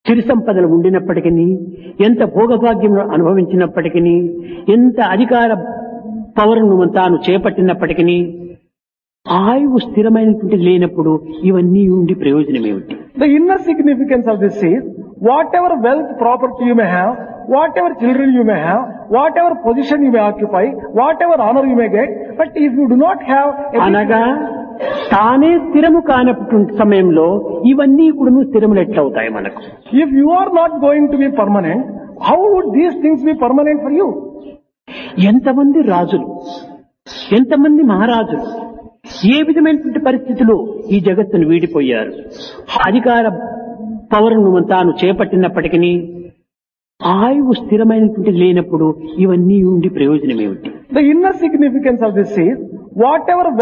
సిరి సంపదలు ఉండినప్పటికీ ఎంత భోగభాగ్యం అనుభవించినప్పటికీ ఎంత అధికార పవర్ను తాను చేపట్టినప్పటికీ ఆయువు స్థిరమైనటువంటి లేనప్పుడు ఇవన్నీ ఉండి ప్రయోజనం ఏమిటి The inner significance of this is whatever wealth, property you may have, whatever children you may have, whatever position you may occupy, whatever honor you may get, but if you do not have a అనగా తానే స్థిరము కానటువంటి సమయంలో ఇవన్నీ కూడా స్థిరములు ఎట్లవుతాయి మనకు if you are not going to be permanent, how would these things be permanent for you? ఎంతమంది రాజులు ఎంతమంది మహారాజులు ఏ విధమైనటువంటి పరిస్థితిలో ఈ జగత్తును వీడిపోయారు అధికార పవర్ను తాను చేపట్టినప్పటికీ ఆయువు స్థిరమైనటువంటి లేనప్పుడు ఇవన్నీ ఉండి ప్రయోజనం ఏమిటి The inner significance of this is whatever